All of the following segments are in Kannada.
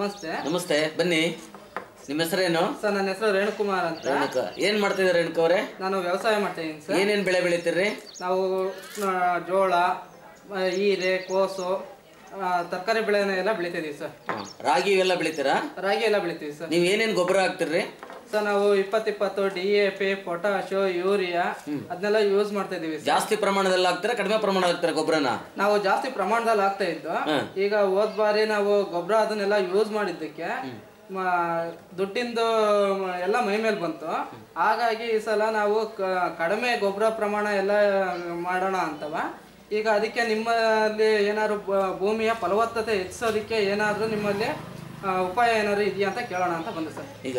ನಮಸ್ತೆ ನಮಸ್ತೆ ಬನ್ನಿ ನಿಮ್ಮ ಹೆಸರೇನು ಸರ್ ನನ್ನ ಹೆಸರು ರೇಣುಕುಮಾರ್ ಅಂತ ರೇಣುಕ ಏನ್ ಮಾಡ್ತಿದ್ದೀರಾ ರೇಣುಕ ಅವರೇ ನಾನು ವ್ಯವಸಾಯ ಮಾಡ್ತಾ ಇದ್ದೀನಿ ಸರ್ ಏನೇನ್ ಬೆಳೆ ಬೆಳಿತೀರಿ ನಾವು ಆ, ಜೋಳ ಆ, ಹೀರೆ ಕೋಸು ತರಕಾರಿ ಬೆಳೆನ ಎಲ್ಲ ಬೆಳಿತಿದ್ದೀವಿ ಸರ್ ಹ, ರಾಗಿ ಇವೆಲ್ಲ ಬೆಳಿತೀರಾ ರಾಗಿ ಎಲ್ಲ ಬೆಳಿತೀವಿ ಸರ್ ನೀವ್ ಏನೇನ್ ಗೊಬ್ಬರ ಹಾಕ್ತಿರ್ರಿ ಸರ್ ನಾವು ಇಪ್ಪತ್ತಿಪ್ಪತ್ತು D A P potash urea ಅದನ್ನೆಲ್ಲ ಯೂಸ್ ಮಾಡ್ತಾ ಇದೀವಿ ಸರ್ ಜಾಸ್ತಿ ಪ್ರಮಾಣದಲ್ಲಿ ಹಾಕ್ತೀರಾ ಕಡಿಮೆ ಪ್ರಮಾಣ ಹಾಕ್ತೀರಾ ಗೊಬ್ಬರನ ನಾವು ಜಾಸ್ತಿ ಪ್ರಮಾಣದಲ್ಲಿ ಹಾಕ್ತಾ ಇದ್ದು ಹ್ಮ್. ಈಗ ಹೋದ್ ಬಾರಿ ನಾವು ಗೊಬ್ಬರ ಅದನ್ನೆಲ್ಲ ಯೂಸ್ ಮಾಡಿದ್ದಕ್ಕೆ ಮ- ದುಡ್ಡಿಂದು ಮ- ಎಲ್ಲ ಮೈ ಮೇಲೆ ಬಂತು ಹಾಗಾಗಿ ಈ ಸಲ ನಾವು ಕ- ಕಡಿಮೆ ಗೊಬ್ಬರ ಪ್ರಮಾಣ ಎಲ್ಲ ಮಾಡೋಣ ಅಂತವ ಈಗ ಅದಕ್ಕೆ ನಿಮ್ಮಲ್ಲಿ ಏನಾದ್ರು ಬ- ಭೂಮಿಯ ಫಲವತ್ತತೆ ಹೆಚ್ಚಿಸೋದಕ್ಕೆ ಏನಾದ್ರು ನಿಮ್ಮಲ್ಲಿ ಆ, ಉಪಾಯ ಏನಾದ್ರು ಇದೆಯಾ ಅಂತ ಕೇಳೋಣ ಅಂತ ಬಂದೆ ಸರ್ ಈಗ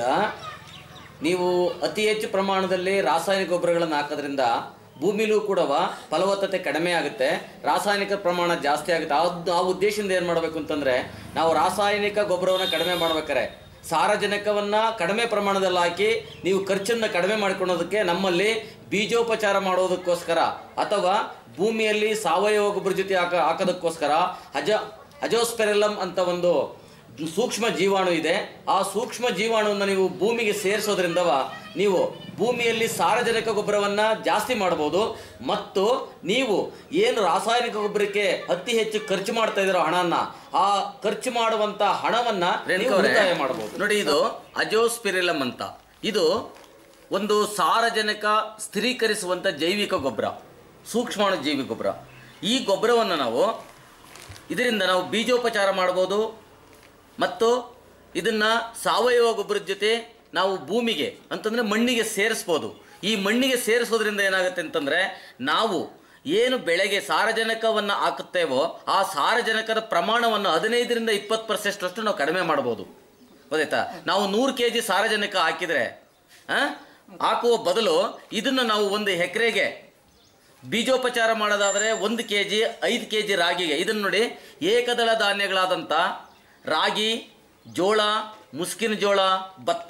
ನೀವು ಅತಿ ಹೆಚ್ಚು ಪ್ರಮಾಣದಲ್ಲಿ ರಾಸಾಯನಿಕ ಗೊಬ್ಬರಗಳನ್ನು ಹಾಕೋದ್ರಿಂದ ಭೂಮಿಲೂ ಕೂಡ ಫಲವತ್ತತೆ ಕಡಿಮೆ ಆಗುತ್ತೆ ರಾಸಾಯನಿಕ ಪ್ರಮಾಣ ಜಾಸ್ತಿ ಆಗುತ್ತೆ ಆ ಆ ಉದ್ದೇಶದಿಂದ ಏನು ಮಾಡಬೇಕು ಅಂತಂದ್ರೆ ನಾವು ರಾಸಾಯನಿಕ ಗೊಬ್ಬರವನ್ನು ಕಡಿಮೆ ಮಾಡ್ಬೇಕಾರೆ ಸಾರಜನಕವನ್ನ ಕಡಿಮೆ ಪ್ರಮಾಣದಲ್ಲಿ ಹಾಕಿ ನೀವು ಖರ್ಚನ್ನು ಕಡಿಮೆ ಮಾಡ್ಕೊಳ್ಳೋದಕ್ಕೆ ನಮ್ಮಲ್ಲಿ ಬೀಜೋಪಚಾರ ಮಾಡೋದಕ್ಕೋಸ್ಕರ ಅಥವಾ ಭೂಮಿಯಲ್ಲಿ ಸಾವಯವ ಗೊಬ್ಬರ ಜೊತೆ ಹಾಕ ಹಾಕೋದಕ್ಕೋಸ್ಕರ ಅಜ ಅಜೋಸ್ಪೆರಲಮ್ ಅಂತ ಒಂದು ಸೂಕ್ಷ್ಮ ಜೀವಾಣು ಇದೆ ಆ ಸೂಕ್ಷ್ಮ ಜೀವಾಣುವನ್ನು ನೀವು ಭೂಮಿಗೆ ಸೇರಿಸೋದ್ರಿಂದವ ನೀವು ಭೂಮಿಯಲ್ಲಿ ಸಾರಜನಕ ಗೊಬ್ಬರವನ್ನ ಜಾಸ್ತಿ ಮಾಡಬಹುದು ಮತ್ತು ನೀವು ಏನು ರಾಸಾಯನಿಕ ಗೊಬ್ಬರಕ್ಕೆ ಅತಿ ಹೆಚ್ಚು ಖರ್ಚು ಮಾಡ್ತಾ ಇದ್ದೀರೋ ಹಣನ ಆ ಖರ್ಚು ಮಾಡುವಂತ ಹಣವನ್ನ ನೀವು ಉಳಿತಾಯ ಮಾಡಬಹುದು ನೋಡಿ ಇದು ಅಜೋಸ್ಪಿರಿಲಮ್ ಅಂತ ಇದು ಒಂದು ಸಾರಜನಕ ಸ್ಥಿರೀಕರಿಸುವಂತ ಜೈವಿಕ ಗೊಬ್ಬರ ಸೂಕ್ಷ್ಮಾಣು ಜೈವಿಕ ಗೊಬ್ಬರ ಈ ಗೊಬ್ಬರವನ್ನು ನಾವು ಇದರಿಂದ ನಾವು ಬೀಜೋಪಚಾರ ಮಾಡ್ಬೋದು ಮತ್ತು ಇದನ್ನ ಸಾವಯವ ಗೊಬ್ಬರದ ಜೊತೆ ನಾವು ಭೂಮಿಗೆ ಅಂತಂದ್ರೆ ಮಣ್ಣಿಗೆ ಸೇರಿಸ್ಬೋದು ಈ ಮಣ್ಣಿಗೆ ಸೇರಿಸೋದ್ರಿಂದ ಏನಾಗುತ್ತೆ ಅಂತಂದ್ರೆ ನಾವು ಏನು ಬೆಳೆಗೆ ಸಾರಜನಕವನ್ನು ಹಾಕುತ್ತೇವೋ ಆ ಸಾರಜನಕದ ಪ್ರಮಾಣವನ್ನು ಹದಿನೈದರಿಂದ ಇಪ್ಪತ್ತು ಪರ್ಸೆಂಟ್ ಅಷ್ಟು ನಾವು ಕಡಿಮೆ ಮಾಡ್ಬೋದು ಗೊತ್ತಾಯ್ತಾ ನಾವು ನೂರು ಕೆ ಜಿ ಸಾರಜನಕ ಹಾಕಿದ್ರೆ ಆ, ಹಾಕುವ ಬದಲು ಇದನ್ನು ನಾವು ಒಂದು ಎಕರೆಗೆ ಬೀಜೋಪಚಾರ ಮಾಡೋದಾದರೆ ಒಂದು ಕೆ ಜಿ ಐದು ಕೆ ಜಿ ರಾಗಿಗೆ ಇದನ್ನು ನೋಡಿ ಏಕದಳ ಧಾನ್ಯಗಳಾದಂಥ ರಾಗಿ ಜೋಳ ಮುಸ್ಕಿನ ಜೋಳ ಭತ್ತ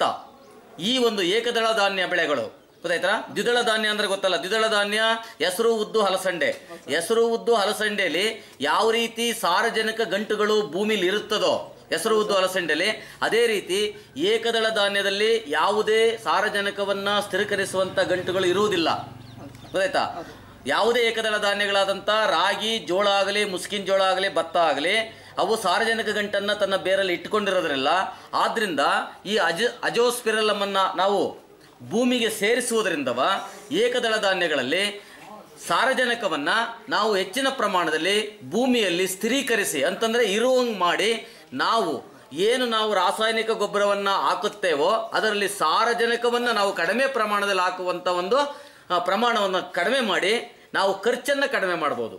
ಈ ಒಂದು ಏಕದಳ ಧಾನ್ಯ ಬೆಳೆಗಳು ಗೊತ್ತಾಯ್ತಾ ದ್ವಿದಳ ಧಾನ್ಯ ಅಂದ್ರೆ ಗೊತ್ತಲ್ಲ ದ್ವಿದಳ ಧಾನ್ಯ ಹೆಸರು ಉದ್ದು ಹಲಸಂಡೆ ಹೆಸರು ಉದ್ದು ಹಲಸಂಡೆಯಲ್ಲಿ ಯಾವ ರೀತಿ ಸಾರಜನಕ ಗಂಟುಗಳು ಭೂಮಿಲಿ ಇರುತ್ತದೋ ಹೆಸರು ಉದ್ದು ಹಲಸಂಡೆಯಲ್ಲಿ ಅದೇ ರೀತಿ ಏಕದಳ ಧಾನ್ಯದಲ್ಲಿ ಯಾವುದೇ ಸಾರಜನಕವನ್ನ ಸ್ಥಿರೀಕರಿಸುವಂತ ಗಂಟುಗಳು ಇರುವುದಿಲ್ಲ ಗೊತ್ತಾಯ್ತಾ ಯಾವುದೇ ಏಕದಳ ಧಾನ್ಯಗಳಾದಂಥ ರಾಗಿ ಜೋಳ ಆಗಲಿ ಮುಸ್ಕಿನ್ ಜೋಳ ಆಗಲಿ ಭತ್ತ ಆಗಲಿ ಅವು ಸಾರ್ವಜನಿಕ ಗಂಟನ್ನು ತನ್ನ ಬೇರಲ್ಲಿ ಇಟ್ಕೊಂಡಿರೋದ್ರಲ್ಲ ಆದ್ರಿಂದ ಈ ಅಜ ಅಜೋಸ್ಪಿರಲಮನ್ನ ನಾವು ಭೂಮಿಗೆ ಸೇರಿಸುವುದರಿಂದವ ಏಕದಳ ಧಾನ್ಯಗಳಲ್ಲಿ ಸಾರಜನಕವನ್ನ ನಾವು ಹೆಚ್ಚಿನ ಪ್ರಮಾಣದಲ್ಲಿ ಭೂಮಿಯಲ್ಲಿ ಸ್ಥಿರೀಕರಿಸಿ ಅಂತಂದ್ರೆ ಇರುವಂಗೆ ಮಾಡಿ ನಾವು ಏನು ನಾವು ರಾಸಾಯನಿಕ ಗೊಬ್ಬರವನ್ನ ಹಾಕುತ್ತೇವೋ ಅದರಲ್ಲಿ ಸಾರಜನಕವನ್ನ ನಾವು ಕಡಿಮೆ ಪ್ರಮಾಣದಲ್ಲಿ ಹಾಕುವಂತ ಒಂದು ಆ, ಪ್ರಮಾಣವನ್ನು ಕಡಿಮೆ ಮಾಡಿ ನಾವು ಖರ್ಚನ್ನ ಕಡಿಮೆ ಮಾಡಬಹುದು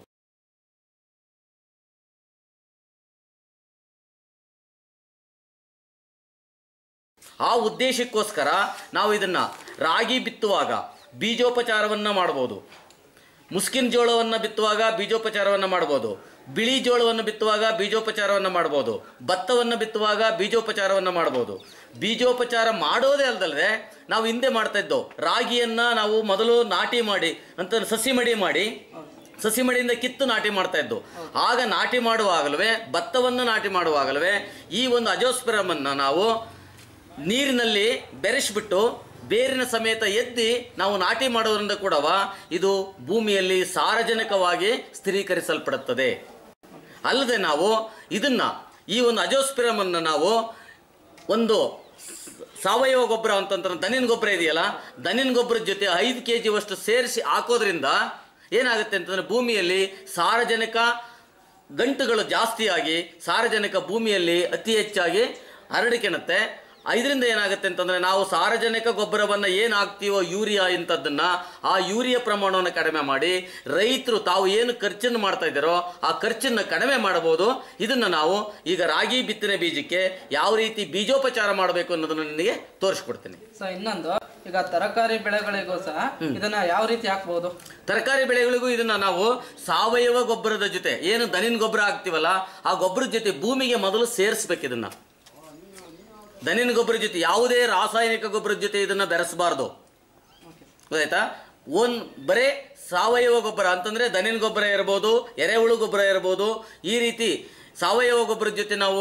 ಆ ಉದ್ದೇಶಕ್ಕೋಸ್ಕರ ನಾವು ಇದನ್ನ ರಾಗಿ ಬಿತ್ತುವಾಗ ಬೀಜೋಪಚಾರವನ್ನ ಮಾಡಬಹುದು ಮುಸ್ಕಿನ್ ಜೋಳವನ್ನು ಬಿತ್ತುವಾಗ ಬೀಜೋಪಚಾರವನ್ನು ಮಾಡ್ಬೋದು ಬಿಳಿ ಜೋಳವನ್ನು ಬಿತ್ತುವಾಗ ಬೀಜೋಪಚಾರವನ್ನು ಮಾಡ್ಬೋದು ಭತ್ತವನ್ನು ಬಿತ್ತುವಾಗ ಬೀಜೋಪಚಾರವನ್ನು ಮಾಡ್ಬೋದು ಬೀಜೋಪಚಾರ ಮಾಡೋದೇ ಅಲ್ದಲ್ಲದೆ ನಾವು ಹಿಂದೆ ಮಾಡ್ತಾ ಇದ್ದೋ ರಾಗಿಯನ್ನ ನಾವು ಮೊದಲು ನಾಟಿ ಮಾಡಿ ಅಂತ ಸಸಿ ಮಡಿ ಮಾಡಿ ಸಸಿ ಮಡಿಯಿಂದ ಕಿತ್ತು ನಾಟಿ ಮಾಡ್ತಾ ಇದ್ದು ಆಗ ನಾಟಿ ಮಾಡುವಾಗಲೇ ಭತ್ತವನ್ನು ನಾಟಿ ಮಾಡುವಾಗಲೇ ಈ ಒಂದು ಅಜೋಸ್ಪಿರಮನ್ನ ನಾವು ನೀರಿನಲ್ಲಿ ಬೆರೆಸ್ಬಿಟ್ಟು ಬೇರಿನ ಸಮೇತ ಎದ್ದಿ ನಾವು ನಾಟಿ ಮಾಡೋದ್ರಿಂದ ಕೂಡವ ಇದು ಭೂಮಿಯಲ್ಲಿ ಸಾರಜನಕವಾಗಿ ಸ್ಥಿರೀಕರಿಸಲ್ಪಡುತ್ತದೆ ಅಲ್ಲದೆ ನಾವು ಇದನ್ನ ಈ ಒಂದು ಅಜೋಸ್ಪಿರಮ್ ಅನ್ನು ನಾವು ಒಂದು ಸಾವಯವ ಗೊಬ್ಬರ ಅಂತಂದ್ರೆ ದನಿನ ಗೊಬ್ಬರ ಇದೆಯಲ್ಲ ದನಿನ ಗೊಬ್ಬರದ ಜೊತೆ ಐದು ಕೆ ಜಿವಷ್ಟು ಸೇರಿಸಿ ಹಾಕೋದ್ರಿಂದ ಏನಾಗುತ್ತೆ ಅಂತಂದ್ರೆ ಭೂಮಿಯಲ್ಲಿ ಸಾರಜನಕ ಗಂಟುಗಳು ಜಾಸ್ತಿಯಾಗಿ ಸಾರಜನಕ ಭೂಮಿಯಲ್ಲಿ ಅತಿ ಹೆಚ್ಚಾಗಿ ಹರಡಿಕೆಣುತ್ತೆ ಇದರಿಂದ ಏನಾಗುತ್ತೆ ಅಂತಂದ್ರೆ ನಾವು ಸಾರಜನಕ ಗೊಬ್ಬರವನ್ನ ಏನು ಹಾಕ್ತೀವೋ ಯೂರಿಯಾ ಇಂಥದ್ದನ್ನ ಆ ಯೂರಿಯಾ ಪ್ರಮಾಣವನ್ನು ಕಡಿಮೆ ಮಾಡಿ ರೈತರು ತಾವು ಏನು ಖರ್ಚನ್ನು ಮಾಡ್ತಾ ಇದ್ದಾರೋ ಆ ಖರ್ಚನ್ನು ಕಡಿಮೆ ಮಾಡಬಹುದು ಇದನ್ನ ನಾವು ಈಗ ರಾಗಿ ಬಿತ್ತನೆ ಬೀಜಕ್ಕೆ ಯಾವ ರೀತಿ ಬೀಜೋಪಚಾರ ಮಾಡಬೇಕು ಅನ್ನೋದನ್ನ ನಿನಗೆ ತೋರಿಸ್ಕೊಡ್ತೀನಿ ಸೊ ಇನ್ನೊಂದು ಈಗ ತರಕಾರಿ ಬೆಳೆಗಳಿಗೂ ಸಹ ಇದನ್ನ ಯಾವ ರೀತಿ ಹಾಕ್ಬಹುದು ತರಕಾರಿ ಬೆಳೆಗಳಿಗೂ ಇದನ್ನ ನಾವು ಸಾವಯವ ಗೊಬ್ಬರದ ಜೊತೆ ಏನು ದನಿನ ಗೊಬ್ಬರ ಹಾಕ್ತಿವಲ್ಲ ಆ ಗೊಬ್ಬರದ ಜೊತೆ ಭೂಮಿಗೆ ಮೊದಲು ಸೇರಿಸ್ಬೇಕು ಇದನ್ನ ದನಿನ ಗೊಬ್ಬರ ಜೊತೆ ಯಾವುದೇ ರಾಸಾಯನಿಕ ಗೊಬ್ಬರದ ಜೊತೆ ಇದನ್ನ ಬೆರೆಸಬಾರ್ದು ಗೊತ್ತಾಯ್ತಾ ಒಂದ್ ಬರೇ ಸಾವಯವ ಗೊಬ್ಬರ ಅಂತಂದ್ರೆ ದನಿನ ಗೊಬ್ಬರ ಇರ್ಬೋದು ಎರೆಹುಳು ಗೊಬ್ಬರ ಇರ್ಬೋದು ಈ ರೀತಿ ಸಾವಯವ ಗೊಬ್ಬರದ ಜೊತೆ ನಾವು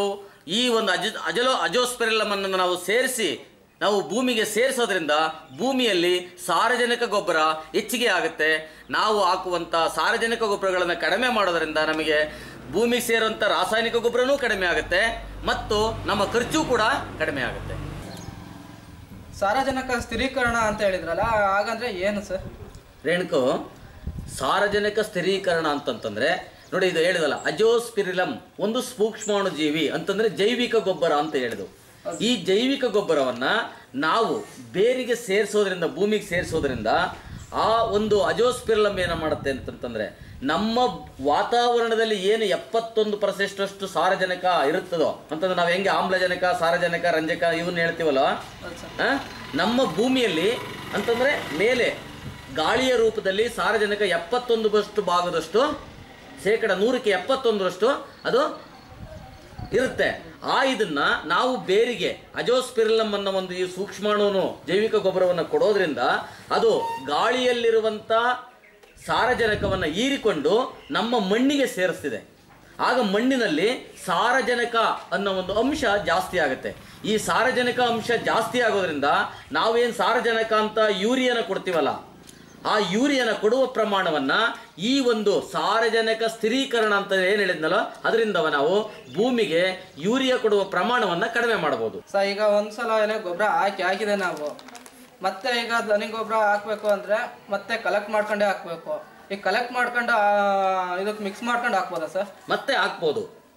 ಈ ಒಂದು ಅಜ ಅಜಲೋ ಅಜೋಸ್ಪೆರಿಲಮ್ ಅನ್ನು ನಾವು ಸೇರಿಸಿ ನಾವು ಭೂಮಿಗೆ ಸೇರಿಸೋದ್ರಿಂದ ಭೂಮಿಯಲ್ಲಿ ಸಾರಜನಕ ಗೊಬ್ಬರ ಹೆಚ್ಚಿಗೆ ಆಗುತ್ತೆ ನಾವು ಹಾಕುವಂಥ ಸಾರಜನಕ ಗೊಬ್ಬರಗಳನ್ನು ಕಡಿಮೆ ಮಾಡೋದ್ರಿಂದ ನಮಗೆ ಭೂಮಿಗೆ ಸೇರುವಂಥ ರಾಸಾಯನಿಕ ಗೊಬ್ಬರನೂ ಕಡಿಮೆ ಆಗುತ್ತೆ ಮತ್ತು ನಮ್ಮ ಖರ್ಚು ಕೂಡ ಕಡಿಮೆ ಆಗುತ್ತೆ ಸಾರಜನಕ ಸ್ಥಿರೀಕರಣ ಅಂತ ಹೇಳಿದ್ರಲ್ಲ ಹಾಗಂದ್ರೆ ಏನು ಸರ್ ರೇಣುಕು ಸಾರಜನಕ ಸ್ಥಿರೀಕರಣ ಅಂತಂತಂದ್ರೆ ನೋಡಿ ಇದು ಹೇಳಿದಲ್ಲ ಅಜೋಸ್ಪಿರಿಲಮ್ ಒಂದು ಸೂಕ್ಷ್ಮಾಣು ಜೀವಿ ಅಂತಂದ್ರೆ ಜೈವಿಕ ಗೊಬ್ಬರ ಅಂತ ಹೇಳಿದು ಈ ಜೈವಿಕ ಗೊಬ್ಬರವನ್ನ ನಾವು ಬೇರಿಗೆ ಸೇರಿಸೋದ್ರಿಂದ ಭೂಮಿಗೆ ಸೇರಿಸೋದ್ರಿಂದ ಆ ಒಂದು ಅಜೋಸ್ಪಿರಿಲಮ್ ಏನ ಮಾಡುತ್ತೆ ಅಂತಂತಂದ್ರೆ ನಮ್ಮ ವಾತಾವರಣದಲ್ಲಿ ಏನು ಎಪ್ಪತ್ತೊಂದು ಪರ್ಸೆಂಟಷ್ಟು ಸಾರಜನಕ ಇರುತ್ತದೋ ಅಂತಂದ್ರೆ ನಾವು ಹೆಂಗೆ ಆಮ್ಲಜನಕ ಸಾರಜನಕ ರಂಜಕ ಇವನ್ನ ಹೇಳ್ತೀವಲ್ಲ ಹೌದು ಸರ್ ಆ? ನಮ್ಮ ಭೂಮಿಯಲ್ಲಿ ಅಂತಂದ್ರೆ ಮೇಲೆ ಗಾಳಿಯ ರೂಪದಲ್ಲಿ ಸಾರಜನಕ ಎಪ್ಪತ್ತೊಂದು ಬಷ್ಟು ಭಾಗದಷ್ಟು ಶೇಕಡ ನೂರಕ್ಕೆ ಎಪ್ಪತ್ತೊಂದರಷ್ಟು ಅದು ಇರುತ್ತೆ ಆ ಇದನ್ನ ನಾವು ಬೇರಿಗೆ ಅಜೋಸ್ಪಿರಿಲಮ್ ಅನ್ನೋ ಒಂದು ಈ ಸೂಕ್ಷ್ಮಾಣುನು ಜೈವಿಕ ಗೊಬ್ಬರವನ್ನು ಕೊಡೋದ್ರಿಂದ ಅದು ಗಾಳಿಯಲ್ಲಿರುವಂಥ ಸಾರಜನಕವನ್ನು ಹೀರಿಕೊಂಡು ನಮ್ಮ ಮಣ್ಣಿಗೆ ಸೇರಿಸ್ತಿದೆ ಆಗ ಮಣ್ಣಿನಲ್ಲಿ ಸಾರಜನಕ ಅನ್ನೋ ಒಂದು ಅಂಶ ಜಾಸ್ತಿ ಆಗುತ್ತೆ ಈ ಸಾರಜನಕ ಅಂಶ ಜಾಸ್ತಿ ಆಗೋದ್ರಿಂದ ನಾವೇನು ಸಾರಜನಕ ಅಂತ ಯೂರಿಯಾನ ಕೊಡ್ತೀವಲ್ಲ ಆ ಯೂರಿಯಾನ ಕೊಡುವ ಪ್ರಮಾಣವನ್ನ ಈ ಒಂದು ಸಾರಜನಕ ಸ್ಥಿರೀಕರಣ ಅಂತ ಏನು ಹೇಳಿದ್ನಲ್ಲ ಅದರಿಂದ ನಾವು ಭೂಮಿಗೆ ಯೂರಿಯಾ ಕೊಡುವ ಪ್ರಮಾಣವನ್ನ ಕಡಿಮೆ ಮಾಡಬಹುದು ಸರ್ ಈಗ ಒಂದ್ಸಲ ಎಲೆ ಗೊಬ್ಬರ ಹಾಕಿ ಹಾಕಿದೆ ನಾವು ಮತ್ತೆ ಈಗ ದನಿ ಗೊಬ್ಬರ ಹಾಕ್ಬೇಕು ಅಂದ್ರೆ ಮತ್ತೆ ಕಲೆಕ್ಟ್ ಮಾಡ್ಕೊಂಡೇ ಹಾಕ್ಬೇಕು ಈಗ ಕಲೆಕ್ಟ್ ಮಾಡ್ಕೊಂಡು ಆ, ಇದಕ್ಕೆ ಮಿಕ್ಸ್ ಮಾಡ್ಕೊಂಡು ಹಾಕ್ಬೋದಾ ಸರ್ ಮತ್ತೆ ಹಾಕ್ಬೋದು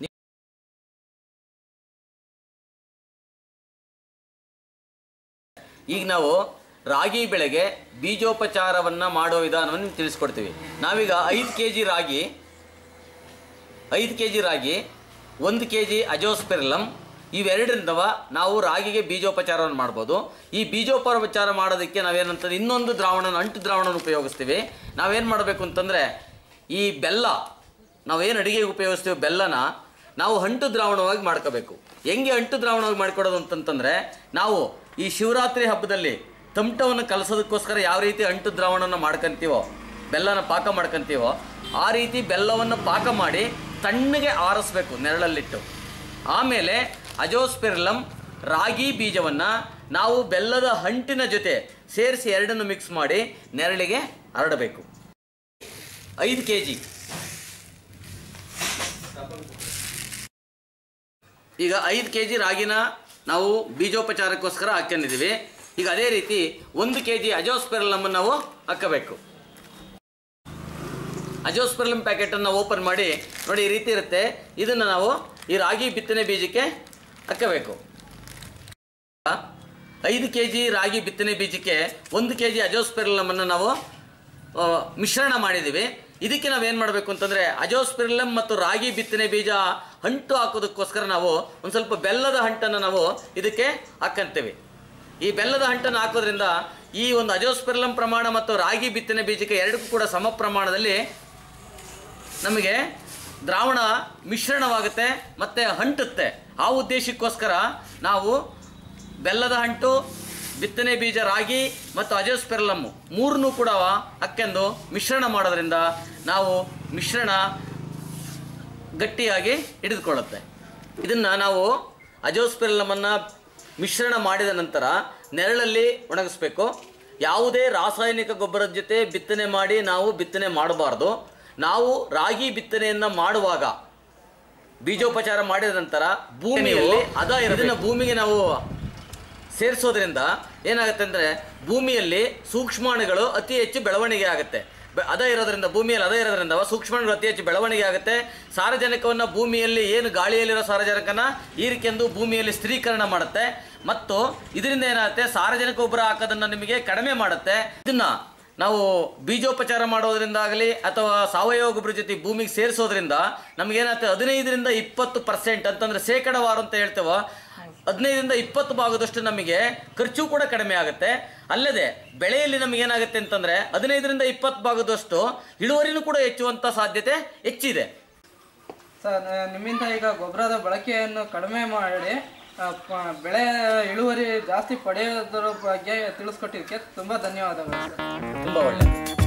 ಈಗ ನಾವು ರಾಗಿ ಬೆಳೆಗೆ ಬೀಜೋಪಚಾರವನ್ನ ಮಾಡೋ ವಿಧಾನವನ್ನು ತಿಳಿಸ್ಕೊಡ್ತೀವಿ ನಾವೀಗ ಐದು ಕೆ ಜಿ ರಾಗಿ ಐದು ಕೆ ಜಿ ರಾಗಿ ಒಂದು ಕೆ ಜಿ ಅಜೋಸ್ಪೆರಿಲಮ್ ಇವೆರಡರಿಂದವ ನಾವು ರಾಗಿಗೆ ಬೀಜೋಪಚಾರವನ್ನು ಮಾಡ್ಬೋದು ಈ ಬೀಜೋಪಚಾರ ಮಾಡೋದಕ್ಕೆ ನಾವೇನಂತಂದ್ರೆ ಇನ್ನೊಂದು ದ್ರಾವಣ ಅಂಟು ದ್ರಾವಣನ ಉಪಯೋಗಿಸ್ತೀವಿ ನಾವೇನು ಮಾಡಬೇಕು ಅಂತಂದರೆ ಈ ಬೆಲ್ಲ ನಾವೇನು ಅಡಿಗೆಗೆ ಉಪಯೋಗಿಸ್ತೀವಿ ಬೆಲ್ಲನ ನಾವು ಅಂಟು ದ್ರಾವಣವಾಗಿ ಮಾಡ್ಕೋಬೇಕು ಹೆಂಗೆ ಅಂಟು ದ್ರಾವಣವಾಗಿ ಮಾಡ್ಕೊಡೋದು ಅಂತಂತಂದರೆ ನಾವು ಈ ಶಿವರಾತ್ರಿ ಹಬ್ಬದಲ್ಲಿ ತಮಟವನ್ನು ಕಲಸೋದಕ್ಕೋಸ್ಕರ ಯಾವ ರೀತಿ ಅಂಟು ದ್ರಾವಣನ ಮಾಡ್ಕೊಂತೀವೋ ಬೆಲ್ಲನ ಪಾಕ ಮಾಡ್ಕೊಂತೀವೋ ಆ ರೀತಿ ಬೆಲ್ಲವನ್ನು ಪಾಕ ಮಾಡಿ ತಣ್ಣಗೆ ಆರಿಸ್ಬೇಕು ನೆರಳಲ್ಲಿಟ್ಟು ಆಮೇಲೆ ಅಜೋಸ್ಪೆರಿಲಮ್ ರಾಗಿ ಬೀಜವನ್ನು ನಾವು ಬೆಲ್ಲದ ಹಂಟಿನ ಜೊತೆ ಸೇರಿಸಿ ಎರಡನ್ನು ಮಿಕ್ಸ್ ಮಾಡಿ ನೆರಳಿಗೆ ಹರಡಬೇಕು ಐದು ಕೆ ಜಿ ಈಗ ಐದು ಕೆ ಜಿ ರಾಗಿನ ನಾವು ಬೀಜೋಪಚಾರಕ್ಕೋಸ್ಕರ ಹಾಕೊಂಡಿದ್ದೀವಿ ಈಗ ಅದೇ ರೀತಿ ಒಂದು ಕೆ ಜಿ ಅಜೋಸ್ಪೆರಲಮ್ ನಾವು ಹಾಕಬೇಕು ಅಜೋಸ್ಪೆರಲಮ್ ಪ್ಯಾಕೆಟನ್ನು ಓಪನ್ ಮಾಡಿ ನೋಡಿ ಈ ರೀತಿ ಇರುತ್ತೆ ಇದನ್ನು ನಾವು ಈ ರಾಗಿ ಬಿತ್ತನೆ ಬೀಜಕ್ಕೆ ಹಾಕಬೇಕು ಐದು ಕೆ ಜಿ ರಾಗಿ ಬಿತ್ತನೆ ಬೀಜಕ್ಕೆ ಒಂದು ಕೆ ಜಿ ಅಜೋಸ್ಪೆರಲಮನ್ನು ನಾವು ಆ, ಮಿಶ್ರಣ ಮಾಡಿದ್ದೀವಿ ಇದಕ್ಕೆ ನಾವೇನು ಮಾಡಬೇಕು ಅಂತಂದರೆ ಅಜೋಸ್ಪೆರಲಮ್ ಮತ್ತು ರಾಗಿ ಬಿತ್ತನೆ ಬೀಜ ಅಂಟು ಹಾಕೋದಕ್ಕೋಸ್ಕರ ನಾವು ಒಂದು ಸ್ವಲ್ಪ ಬೆಲ್ಲದ ಹಂಟನ್ನು ನಾವು ಇದಕ್ಕೆ ಹಾಕಂತೇವೆ ಈ ಬೆಲ್ಲದ ಹಂಟನ್ನು ಹಾಕೋದ್ರಿಂದ ಈ ಒಂದು ಅಜೋಸ್ಪೆರಲಮ್ ಪ್ರಮಾಣ ಮತ್ತು ರಾಗಿ ಬಿತ್ತನೆ ಬೀಜಕ್ಕೆ ಎರಡಕ್ಕೂ ಕೂಡ ಸಮ ಪ್ರಮಾಣದಲ್ಲಿ ನಮಗೆ ದ್ರಾವಣ ಮಿಶ್ರಣವಾಗುತ್ತೆ ಮತ್ತು ಅಂಟುತ್ತೆ ಆ ಉದ್ದೇಶಕ್ಕೋಸ್ಕರ ನಾವು ಬೆಲ್ಲದ ಹಂಟು ಬಿತ್ತನೆ ಬೀಜ ರಾಗಿ ಮತ್ತು ಅಜೋಸ್ಪೆರಲಮ್ಮು ಮೂರನ್ನೂ ಕೂಡ ಹಾಕ್ಕೊಂಡು ಮಿಶ್ರಣ ಮಾಡೋದ್ರಿಂದ ನಾವು ಮಿಶ್ರಣ ಗಟ್ಟಿಯಾಗಿ ಹಿಡಿದುಕೊಳ್ಳುತ್ತೆ ಇದನ್ನು ನಾವು ಅಜೋಸ್ಪೆರಲಮನ್ನು ಮಿಶ್ರಣ ಮಾಡಿದ ನಂತರ ನೆರಳಲ್ಲಿ ಒಣಗಿಸ್ಬೇಕು ಯಾವುದೇ ರಾಸಾಯನಿಕ ಗೊಬ್ಬರದ ಜೊತೆ ಬಿತ್ತನೆ ಮಾಡಿ ನಾವು ಬಿತ್ತನೆ ಮಾಡಬಾರ್ದು ನಾವು ರಾಗಿ ಬಿತ್ತನೆಯನ್ನು ಮಾಡುವಾಗ ಬೀಜೋಪಚಾರ ಮಾಡಿದ ನಂತರ ಭೂಮಿಯಲ್ಲಿ ಅದ ಇದನ್ನ ಭೂಮಿಗೆ ನಾವು ಸೇರಿಸೋದ್ರಿಂದ ಏನಾಗುತ್ತೆ ಅಂದರೆ ಭೂಮಿಯಲ್ಲಿ ಸೂಕ್ಷ್ಮಾಣುಗಳು ಅತಿ ಹೆಚ್ಚು ಬೆಳವಣಿಗೆ ಆಗುತ್ತೆ ಬೆ- ಅದ ಇರೋದ್ರಿಂದ ಭೂಮಿಯಲ್ಲಿ ಅದ ಇರೋದ್ರಿಂದ ಸೂಕ್ಷ್ಮಾಣುಗಳು ಅತಿ ಹೆಚ್ಚು ಬೆಳವಣಿಗೆ ಆಗುತ್ತೆ ಸಾರಜನಕವನ್ನು ಭೂಮಿಯಲ್ಲಿ ಏನು ಗಾಳಿಯಲ್ಲಿರೋ ಸಾರಜನಕನ ಹೀರಿಕೆಂದು ಭೂಮಿಯಲ್ಲಿ ಸ್ಥಿರೀಕರಣ ಮಾಡುತ್ತೆ ಮತ್ತು ಇದರಿಂದ ಏನಾಗುತ್ತೆ ಸಾರಜನಕ ಗೊಬ್ಬರ ಹಾಕೋದನ್ನು ನಿಮಗೆ ಕಡಿಮೆ ಮಾಡುತ್ತೆ ಇದನ್ನ ನಾವು ಬೀಜೋಪಚಾರ ಮಾಡೋದ್ರಿಂದ ಆಗಲಿ ಅಥವಾ ಸಾವಯವ ಗೊಬ್ಬರ ಜೊತೆ ಭೂಮಿಗೆ ಸೇರಿಸೋದ್ರಿಂದ ನಮಗೇನಾಗುತ್ತೆ ಹದಿನೈದರಿಂದ ಇಪ್ಪತ್ತು ಪರ್ಸೆಂಟ್ ಅಂತಂದ್ರೆ ಶೇಕಡವಾರು ಅಂತ ಹೇಳ್ತೇವೋ ಹದಿನೈದರಿಂದ ಇಪ್ಪತ್ತು ಭಾಗದಷ್ಟು ನಮಗೆ ಖರ್ಚು ಕೂಡ ಕಡಿಮೆ ಆಗುತ್ತೆ ಅಲ್ಲದೆ ಬೆಳೆಯಲ್ಲಿ ನಮಗೆ ಏನಾಗುತ್ತೆ ಅಂತಂದ್ರೆ ಹದಿನೈದರಿಂದ ಇಪ್ಪತ್ತು ಭಾಗದಷ್ಟು ಇಳುವರಿನೂ ಕೂಡ ಹೆಚ್ಚುವಂತ ಸಾಧ್ಯತೆ ಹೆಚ್ಚಿದೆ ಸರ್ ನ- ನಿಮ್ಮಿಂದ ಈಗ ಗೊಬ್ಬರದ ಬಳಕೆಯನ್ನು ಕಡಿಮೆ ಮಾಡಿ ಆ, ಪ- ಬೆಳೆ ಇಳುವರಿ ಜಾಸ್ತಿ ಪಡೆಯೋದ್ರ ಬಗ್ಗೆ ತಿಳಿಸ್ಕೊಟ್ಟಿದ್ದಕ್ಕೆ ತುಂಬ ಧನ್ಯವಾದಗಳು ಸರ್ ತುಂಬಾ ಒಳ್ಳೆಯದು